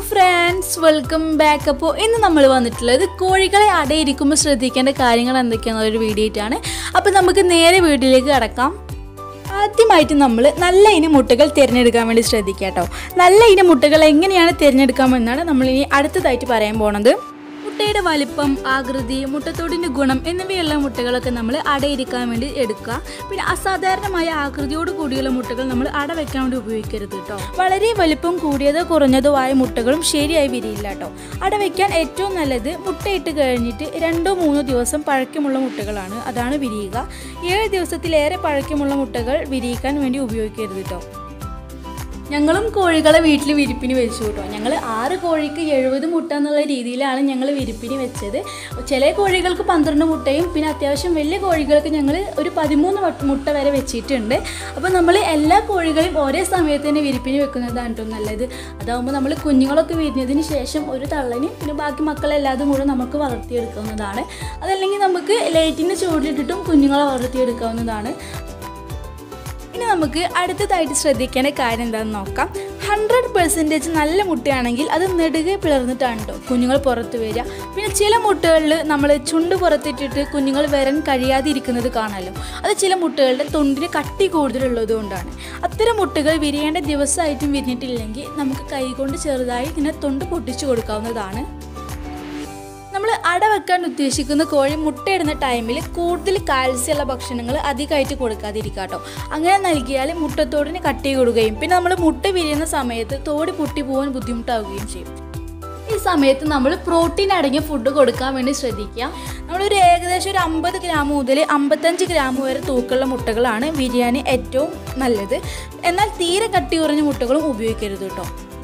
friends welcome back അപ്പോൾ ഇന്ന് നമ്മൾ വന്നിട്ടുള്ളത് കോഴികളെ അടയിരിക്കുമ്പോൾ ശ്രദ്ധിക്കേണ്ട കാര്യങ്ങൾ എന്തൊക്കെയാണെന്നുള്ള ഒരു വീഡിയോ ആയിട്ടാണ് അപ്പോൾ നമുക്ക് നേരെ വീട്ടിലേക്ക് കിടക്കാം ആദ്യമായിട്ട് നമ്മൾ നല്ല ഇനം മുട്ടകൾ തിരഞ്ഞെടുക്കാൻ വേണ്ടി ശ്രദ്ധിക്കുക കേട്ടോ നല്ല ഇനം മുട്ടകൾ എങ്ങനെയാണ് തിരഞ്ഞെടുക്കാമെന്നാണ് നമ്മൾ ഇനി അടുത്തതായിട്ട് പറയാൻ പോണത് മുട്ടയുടെ വലിപ്പം ആകൃതി മുട്ടത്തോടിൻ്റെ ഗുണം എന്നിവയുള്ള മുട്ടകളൊക്കെ നമ്മൾ അടയിരിക്കാൻ വേണ്ടി എടുക്കുക പിന്നെ അസാധാരണമായ ആകൃതിയോട് കൂടിയുള്ള മുട്ടകൾ നമ്മൾ അട വെക്കാൻ വേണ്ടി ഉപയോഗിക്കരുത് കേട്ടോ വളരെ വലിപ്പം കൂടിയതോ കുറഞ്ഞതോ ആയ മുട്ടകളും ശരിയായി വിരിയില്ല കേട്ടോ അട വെക്കാൻ ഏറ്റവും നല്ലത് മുട്ടയിട്ട് കഴിഞ്ഞിട്ട് രണ്ടോ മൂന്നോ ദിവസം പഴക്കമുള്ള മുട്ടകളാണ് അതാണ് വിരിയുക ഏഴ് ദിവസത്തിലേറെ പഴക്കമുള്ള മുട്ടകൾ വിരിയിക്കാൻ വേണ്ടി ഉപയോഗിക്കരുത് കേട്ടോ ഞങ്ങളും കോഴികളെ വീട്ടിൽ വിരിപ്പിന് വെച്ചു കേട്ടോ ഞങ്ങൾ ആറ് കോഴിക്ക് എഴുപത് മുട്ട എന്നുള്ള രീതിയിലാണ് ഞങ്ങൾ വിരിപ്പിന് വെച്ചത് ചില കോഴികൾക്ക് പന്ത്രണ്ട് മുട്ടയും പിന്നെ അത്യാവശ്യം വലിയ കോഴികൾക്ക് ഞങ്ങൾ ഒരു പതിമൂന്ന് വട്ട- മുട്ട വരെ വെച്ചിട്ടുണ്ട് അപ്പോൾ നമ്മൾ എല്ലാ കോഴികളെയും ഒരേ സമയത്ത് തന്നെ വിരിപ്പിന് വെക്കുന്നതാണ് കേട്ടോ നല്ലത് അതാകുമ്പോൾ നമ്മൾ കുഞ്ഞുങ്ങളൊക്കെ വിരിഞ്ഞതിന് ശേഷം ഒരു തള്ളനും പിന്നെ ബാക്കി മക്കളെല്ലാതും കൂടെ നമുക്ക് വളർത്തിയെടുക്കാവുന്നതാണ് അതല്ലെങ്കിൽ നമുക്ക് ലൈറ്റിൻ്റെ ചൂടിലിട്ടിട്ടും കുഞ്ഞുങ്ങളെ വളർത്തിയെടുക്കാവുന്നതാണ് ഇനി നമുക്ക് അടുത്തതായിട്ട് ശ്രദ്ധിക്കേണ്ട കാര്യം എന്താണെന്ന് നോക്കാം ഹൺഡ്രഡ് പെർസെൻറ്റേജ് നല്ല മുട്ടയാണെങ്കിൽ അത് നെടുകെ പിളർന്നിട്ടാണ് കേട്ടോ കുഞ്ഞുങ്ങൾ പുറത്ത് വരിക പിന്നെ ചില മുട്ടകളിൽ നമ്മൾ ചുണ്ട് പുറത്തിട്ടിട്ട് കുഞ്ഞുങ്ങൾ വരാൻ കഴിയാതെ ഇരിക്കുന്നത് കാണാമല്ലോ അത് ചില മുട്ടകളുടെ തൊണ്ടിന് കട്ടി കൂടുതലുള്ളത് കൊണ്ടാണ് അത്തരം മുട്ടകൾ വിരിയേണ്ട ദിവസമായിട്ടും വിരിഞ്ഞിട്ടില്ലെങ്കിൽ നമുക്ക് കൈകൊണ്ട് ചെറുതായി ഇങ്ങനെ തൊണ്ട് പൊട്ടിച്ചു കൊടുക്കാവുന്നതാണ് നമ്മൾ അട വെക്കാൻ ഉദ്ദേശിക്കുന്ന കോഴി മുട്ടയിടുന്ന ടൈമിൽ കൂടുതൽ കാൽസ്യമുള്ള ഭക്ഷണങ്ങൾ അധികമായിട്ട് കൊടുക്കാതിരിക്കുക കേട്ടോ അങ്ങനെ നൽകിയാൽ മുട്ടത്തോടിന് കട്ടി കൊടുക്കുകയും പിന്നെ നമ്മൾ മുട്ട വിരിയുന്ന സമയത്ത് തോടി പൊട്ടി പോകാൻ ബുദ്ധിമുട്ടാവുകയും ചെയ്യും ഈ സമയത്ത് നമ്മൾ പ്രോട്ടീൻ അടങ്ങിയ ഫുഡ് കൊടുക്കാൻ വേണ്ടി ശ്രദ്ധിക്കുക നമ്മളൊരു ഏകദേശം ഒരു അമ്പത് ഗ്രാം മുതൽ അമ്പത്തഞ്ച് ഗ്രാം വരെ തൂക്കമുള്ള മുട്ടകളാണ് ബിരിയാണി ഏറ്റവും നല്ലത് എന്നാൽ തീരെ കട്ടി കുറഞ്ഞ മുട്ടകളും ഉപയോഗിക്കരുത് കേട്ടോ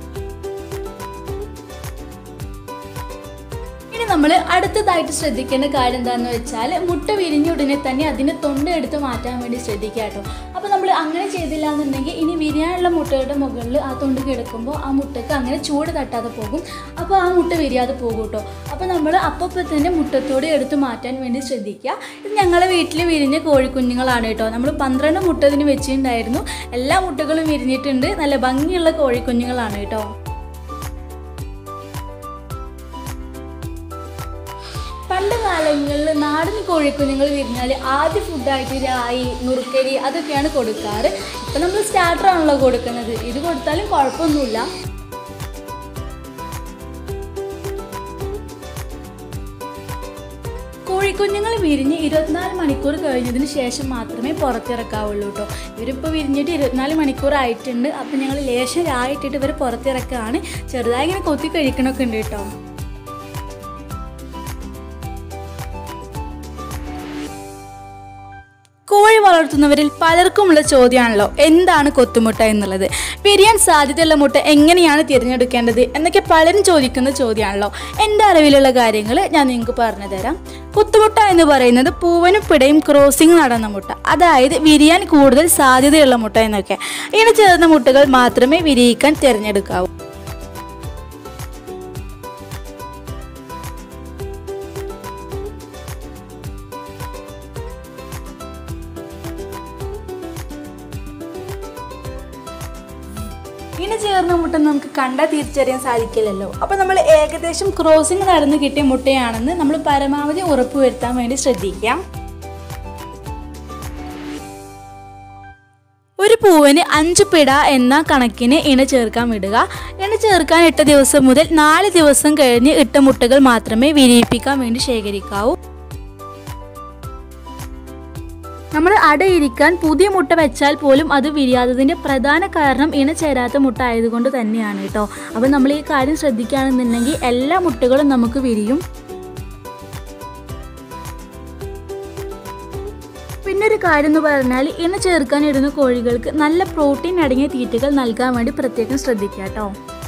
ഇനി നമ്മൾ അടുത്തതായിട്ട് ശ്രദ്ധിക്കേണ്ട കാര്യം എന്താണെന്ന് വെച്ചാൽ മുട്ട വിരിഞ്ഞ ഉടനെ തന്നെ അതിന് തൊണ്ട എടുത്ത് മാറ്റാൻ വേണ്ടി ശ്രദ്ധിക്കുക കേട്ടോ അപ്പോൾ നമ്മൾ അങ്ങനെ ചെയ്തില്ല എന്നുണ്ടെങ്കിൽ ഇനി വിരിയാനുള്ള മുട്ടയുടെ മുകളിൽ ആ തൊണ്ട് കിടക്കുമ്പോൾ ആ മുട്ടയ്ക്ക് അങ്ങനെ ചൂട് തട്ടാതെ പോകും അപ്പോൾ ആ മുട്ട വിരിയാതെ പോകും കേട്ടോ അപ്പോൾ നമ്മൾ അപ്പോൾ തന്നെ മുട്ടത്തോടെ എടുത്ത് മാറ്റാൻ വേണ്ടി ശ്രദ്ധിക്കുക ഇത് ഞങ്ങളെ വീട്ടിൽ വിരിഞ്ഞ കോഴിക്കുഞ്ഞുങ്ങളാണ് കേട്ടോ നമ്മൾ പന്ത്രണ്ട് മുട്ട ഇതിന് വെച്ചിട്ടുണ്ടായിരുന്നു എല്ലാ മുട്ടകളും വിരിഞ്ഞിട്ടുണ്ട് നല്ല ഭംഗിയുള്ള കോഴിക്കുഞ്ഞുങ്ങളാണ് കേട്ടോ പണ്ട് കാലങ്ങളിൽ നാടൻ കോഴിക്കുഞ്ഞുങ്ങൾ വിരിഞ്ഞാൽ ആദ്യ ഫുഡായിട്ട് രായി നുറുക്കരി അതൊക്കെയാണ് കൊടുക്കാറ് ഇപ്പം നമ്മൾ സ്റ്റാർട്ടറാണല്ലോ കൊടുക്കുന്നത് ഇത് കൊടുത്താലും കുഴപ്പമൊന്നുമില്ല കോഴിക്കുഞ്ഞുങ്ങൾ വിരിഞ്ഞ് ഇരുപത്തിനാല് മണിക്കൂർ കഴിഞ്ഞതിന് ശേഷം മാത്രമേ പുറത്തിറക്കാവുള്ളൂ കേട്ടോ ഇവരിപ്പോൾ വിരിഞ്ഞിട്ട് ഇരുപത്തിനാല് മണിക്കൂർ ആയിട്ടുണ്ട് അപ്പം ഞങ്ങൾ ലേശം രായിട്ടിട്ട് ഇവർ പുറത്തിറക്കുകയാണ് ചെറുതായി ഇങ്ങനെ കൊത്തി കഴിക്കണമൊക്കെ ഉണ്ട് കേട്ടോ കോഴി വളർത്തുന്നവരിൽ പലർക്കുമുള്ള ചോദ്യമാണല്ലോ എന്താണ് കൊത്തുമുട്ട എന്നുള്ളത് വിരിയാൻ സാധ്യതയുള്ള മുട്ട എങ്ങനെയാണ് തിരഞ്ഞെടുക്കേണ്ടത് എന്നൊക്കെ പലരും ചോദിക്കുന്ന ചോദ്യമാണല്ലോ എൻ്റെ അറിവിലുള്ള കാര്യങ്ങൾ ഞാൻ നിങ്ങൾക്ക് പറഞ്ഞു തരാം കൊത്തുമുട്ട എന്ന് പറയുന്നത് പൂവനും പിടയും ക്രോസിംഗ് നടന്ന മുട്ട അതായത് വിരിയാൻ കൂടുതൽ സാധ്യതയുള്ള മുട്ട എന്നൊക്കെ ഇങ്ങനെ ചേർന്ന മുട്ടകൾ മാത്രമേ വിരിയിക്കാൻ തിരഞ്ഞെടുക്കാവൂ ഇങ്ങനെ ചേർന്ന മുട്ട നമുക്ക് കണ്ടാൽ തിരിച്ചറിയാൻ സാധിക്കില്ലല്ലോ അപ്പോൾ നമ്മൾ ഏകദേശം ക്രോസിംഗ് നടന്ന് കിട്ടിയ മുട്ടയാണെന്ന് നമ്മൾ പരമാവധി ഉറപ്പുവരുത്താൻ വേണ്ടി ശ്രദ്ധിക്കാം ഒരു പൂവിന് അഞ്ച് പിട എന്ന കണക്കിന് ഇണ ചേർക്കാൻ വിടുക ഇണ ചേർക്കാൻ ഇട്ട ദിവസം മുതൽ നാല് ദിവസം കഴിഞ്ഞ് ഇട്ട മുട്ടകൾ മാത്രമേ വിരിയിപ്പിക്കാൻ വേണ്ടി ശേഖരിക്കാവൂ നമ്മൾ അടയിരിക്കാൻ പുതിയ മുട്ട വെച്ചാൽ പോലും അത് വിരിയാത്തതിൻ്റെ പ്രധാന കാരണം ഇണ ചേരാത്ത മുട്ട ആയതുകൊണ്ട് തന്നെയാണ് കേട്ടോ അപ്പോൾ നമ്മൾ ഈ കാര്യം ശ്രദ്ധിക്കുകയാണെന്നുണ്ടെങ്കിൽ എല്ലാ മുട്ടകളും നമുക്ക് വിരിയും പിന്നെ ഒരു കാര്യം എന്ന് പറഞ്ഞാൽ ഇണ ചേർക്കാൻ ഇടുന്ന കോഴികൾക്ക് നല്ല പ്രോട്ടീൻ അടങ്ങിയ തീറ്റകൾ നൽകാൻ വേണ്ടി പ്രത്യേകം ശ്രദ്ധിക്കുക കേട്ടോ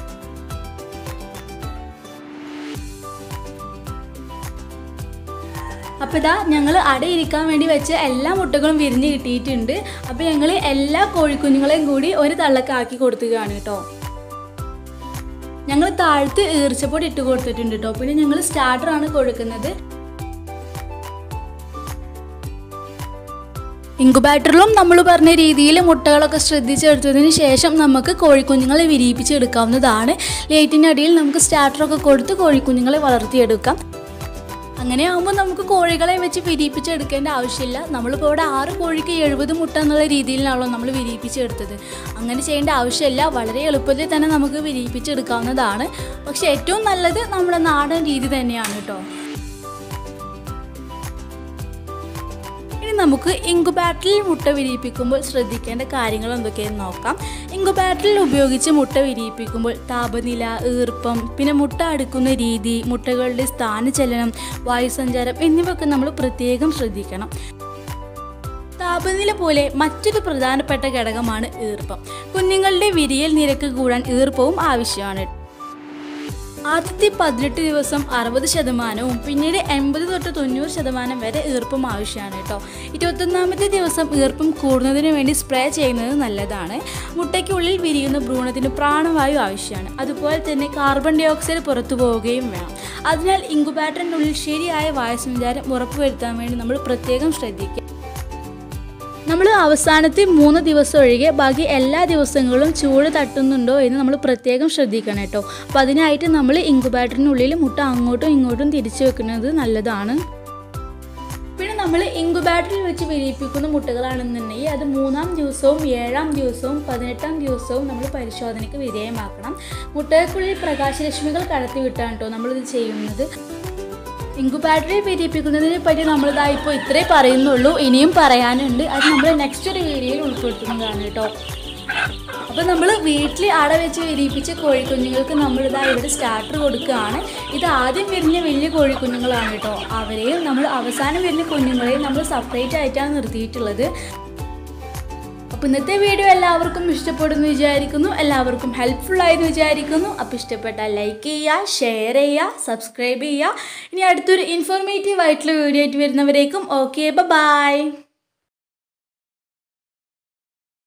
അപ്പോൾ ഇതാ ഞങ്ങൾ അടയിരിക്കാൻ വേണ്ടി വെച്ച എല്ലാ മുട്ടകളും വിരിഞ്ഞ് കിട്ടിയിട്ടുണ്ട് അപ്പോൾ ഞങ്ങൾ എല്ലാ കോഴിക്കുഞ്ഞുങ്ങളെയും കൂടി ഒരു തള്ളക്ക് ആക്കി കൊടുക്കുകയാണ് കേട്ടോ ഞങ്ങൾ താഴത്ത് ഈർച്ചപ്പൊടി ഇട്ട് കൊടുത്തിട്ടുണ്ട് കേട്ടോ പിന്നെ ഞങ്ങൾ സ്റ്റാർട്ടറാണ് കൊടുക്കുന്നത് ഇൻക്യുബേറ്ററിലും നമ്മൾ പറഞ്ഞ രീതിയിൽ മുട്ടകളൊക്കെ ശ്രദ്ധിച്ചെടുത്തതിന് ശേഷം നമുക്ക് കോഴിക്കുഞ്ഞുങ്ങളെ വിരിയിപ്പിച്ചെടുക്കാവുന്നതാണ് ലൈറ്റിൻ്റെ അടിയിൽ നമുക്ക് സ്റ്റാർട്ടറൊക്കെ കൊടുത്ത് കോഴിക്കുഞ്ഞുങ്ങളെ വളർത്തിയെടുക്കാം അങ്ങനെ ആകുമ്പോൾ നമുക്ക് കോഴികളെ വെച്ച് വിരിയിപ്പിച്ചെടുക്കേണ്ട ആവശ്യമില്ല നമ്മളിപ്പോൾ ഇവിടെ ആറ് കോഴിക്ക് എഴുപത് മുട്ട എന്നുള്ള രീതിയിലാണല്ലോ നമ്മൾ വിരിയിപ്പിച്ചെടുത്തത് അങ്ങനെ ചെയ്യേണ്ട ആവശ്യമില്ല വളരെ എളുപ്പത്തിൽ തന്നെ നമുക്ക് വിരിയിപ്പിച്ചെടുക്കാവുന്നതാണ് പക്ഷേ ഏറ്റവും നല്ലത് നമ്മുടെ നാടൻ രീതി തന്നെയാണ് കേട്ടോ ഇനി നമുക്ക് ഇൻക്യുബാറ്ററിൽ മുട്ട വിരിയിപ്പിക്കുമ്പോൾ ശ്രദ്ധിക്കേണ്ട കാര്യങ്ങൾ എന്തൊക്കെയെന്ന് നോക്കാം ഇൻക്യുബാറ്ററിൽ ഉപയോഗിച്ച് മുട്ട വിരിയിപ്പിക്കുമ്പോൾ താപനില ഈർപ്പം പിന്നെ മുട്ട അടുക്കുന്ന രീതി മുട്ടകളുടെ സ്ഥാനചലനം വായുസഞ്ചാരം എന്നിവയൊക്കെ നമ്മൾ പ്രത്യേകം ശ്രദ്ധിക്കണം താപനില പോലെ മറ്റൊരു പ്രധാനപ്പെട്ട ഘടകമാണ് ഈർപ്പം കുഞ്ഞുങ്ങളുടെ വിരിയൽ നിരക്ക് കൂടാൻ ഈർപ്പവും ആവശ്യമാണ് ആദ്യത്തെ പതിനെട്ട് ദിവസം അറുപത് ശതമാനവും പിന്നീട് എൺപത് തൊട്ട് തൊണ്ണൂറ് ശതമാനം വരെ ഈർപ്പം ആവശ്യമാണ് കേട്ടോ ഇരുപത്തൊന്നാമത്തെ ദിവസം ഈർപ്പം കൂടുന്നതിന് വേണ്ടി സ്പ്രേ ചെയ്യുന്നത് നല്ലതാണ് മുട്ടയ്ക്കുള്ളിൽ വിരിയുന്ന ഭ്രൂണത്തിന് പ്രാണവായു ആവശ്യമാണ് അതുപോലെ തന്നെ കാർബൺ ഡൈ ഓക്സൈഡ് പുറത്തു പോവുകയും വേണം അതിനാൽ ഇൻക്യുബാറ്ററിനുള്ളിൽ ശരിയായ വായുസഞ്ചാരം ഉറപ്പുവരുത്താൻ വേണ്ടി നമ്മൾ പ്രത്യേകം ശ്രദ്ധിക്കുക നമ്മൾ അവസാനത്തെ മൂന്ന് ദിവസം ഒഴികെ ബാക്കി എല്ലാ ദിവസങ്ങളും ചൂട് തട്ടുന്നുണ്ടോ എന്ന് നമ്മൾ പ്രത്യേകം ശ്രദ്ധിക്കണം കേട്ടോ അപ്പോൾ അതിനായിട്ട് നമ്മൾ ഇൻക്യുബാറ്ററിനുള്ളിൽ മുട്ട അങ്ങോട്ടും ഇങ്ങോട്ടും തിരിച്ചു വെക്കുന്നത് നല്ലതാണ് പിന്നെ നമ്മൾ ഇൻക്യുബാറ്ററിൽ വെച്ച് വിരിയിപ്പിക്കുന്ന മുട്ടകളാണെന്നുണ്ടെങ്കിൽ അത് മൂന്നാം ദിവസവും ഏഴാം ദിവസവും പതിനെട്ടാം ദിവസവും നമ്മൾ പരിശോധനയ്ക്ക് വിധേയമാക്കണം മുട്ടകൾക്കുള്ളിൽ പ്രകാശരശ്മികൾ കടത്തി വിട്ടാണ് കേട്ടോ നമ്മളിത് ചെയ്യുന്നത് ഇൻക്യുബാറ്ററിൽ വിരിയിപ്പിക്കുന്നതിനെ പറ്റി നമ്മളിതാ ഇപ്പോൾ ഇത്രേ പറയുന്നുള്ളൂ ഇനിയും പറയാനുണ്ട് അത് നമ്മൾ നെക്സ്റ്റ് ഒരു വീഡിയോയിൽ ഉൾപ്പെടുത്തുന്നതാണ് കേട്ടോ അപ്പോൾ നമ്മൾ വീട്ടിൽ അട വെച്ച് വിരിയിപ്പിച്ച കോഴിക്കുഞ്ഞുങ്ങൾക്ക് നമ്മളിതാ ഇവിടെ സ്റ്റാർട്ടർ കൊടുക്കുകയാണ് ഇത് ആദ്യം വരുന്ന വലിയ കോഴിക്കുഞ്ഞുങ്ങളാണ് കേട്ടോ അവരെയും നമ്മൾ അവസാനം വരുന്ന കുഞ്ഞുങ്ങളെയും നമ്മൾ സെപ്പറേറ്റ് ആയിട്ടാണ് നിർത്തിയിട്ടുള്ളത് അപ്പോൾ ഇന്നത്തെ വീഡിയോ എല്ലാവർക്കും ഇഷ്ടപ്പെടുന്നു വിചാരിക്കുന്നു എല്ലാവർക്കും ഹെൽപ്ഫുൾ ആയെന്ന് വിചാരിക്കുന്നു അപ്പോൾ ഇഷ്ടപ്പെട്ടാൽ ലൈക്ക് ചെയ്യുക ഷെയർ ചെയ്യുക സബ്സ്ക്രൈബ് ചെയ്യുക ഇനി അടുത്തൊരു ഇൻഫോർമേറ്റീവ് ആയിട്ടുള്ള വീഡിയോ ആയിട്ട് വരുന്നവരേക്കും ഓക്കെ ബൈ